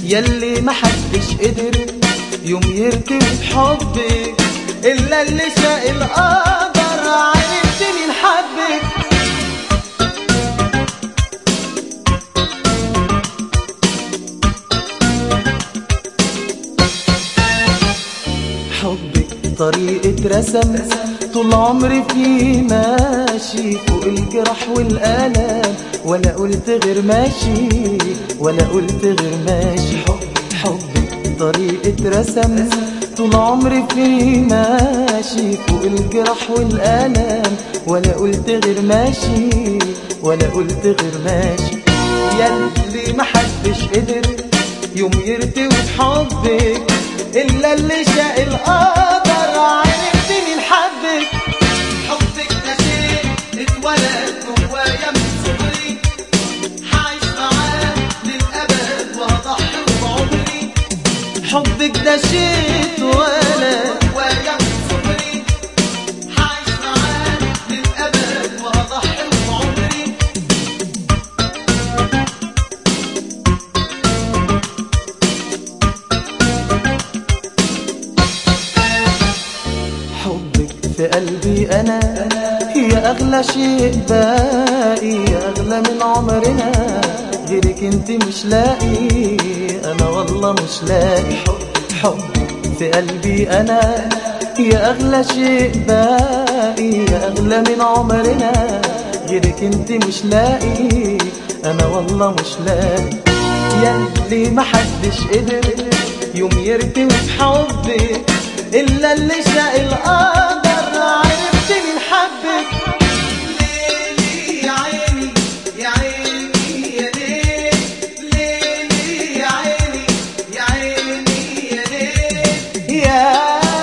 يلي محدش قدر يوم يرتوي بحبك إلا اللي شاء القدر عرفت مين حبك حبك طريقة رسم طول عمري فيه ماشي فوق الجرح والآلام ولا قلت غير ماشي ولا قلت غير ماشي حب حبك طريقة رسم طول عمري فيه ماشي فوق الجرح والآلام ولا قلت غير ماشي ولا قلت غير ماشي يلي محدش قدر يوم يرتوي بحبك إلا اللي شاء القدر عرفت مين حبك حبك ده شيء اتولد جوايا من صغري هعيش معاه للأبد وهضحي بعمري حبك ده شيء اتولد جوايا من صغري هعيش معاه للأبد وهضحي بعمري حبك في قلبي أنا هي أغلى شيء باقي أغلى من عمرنا غيرك انت مش لاقي أنا والله مش لاقي حبك حبك في قلبي أنا هي أغلى شيء باقي أغلى من عمرنا غيرك انت مش لاقي أنا والله مش لاقي يلي محدش قدر يوم يرتوي بحبك إلا اللي شاء القدر عرفت مين حبك ليلي يا عيني يا عيني يا ليل ليلي يا عيني يا عيني يا ليل يا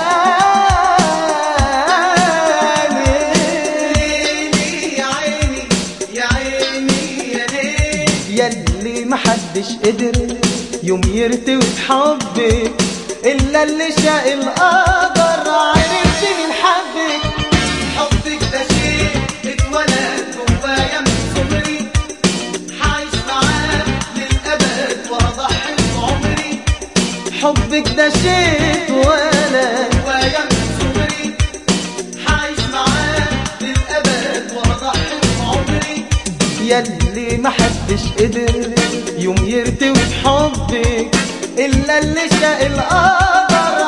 ليلي يا عيني يا عيني يا ليل يلي محدش قدر يوم يرتوي بحبك إلا اللي شاء القدر عرفت مين حبك حبك ده شيء اتولد جوايا من صغري هعيش معاه للأبد وهضحي بعمري حبك ده شيء اتولد جوايا من صغري هعيش معاه للأبد وهضحي بعمري يلي محدش قدر يوم يرتوي بحبك إلا اللي شاء القدر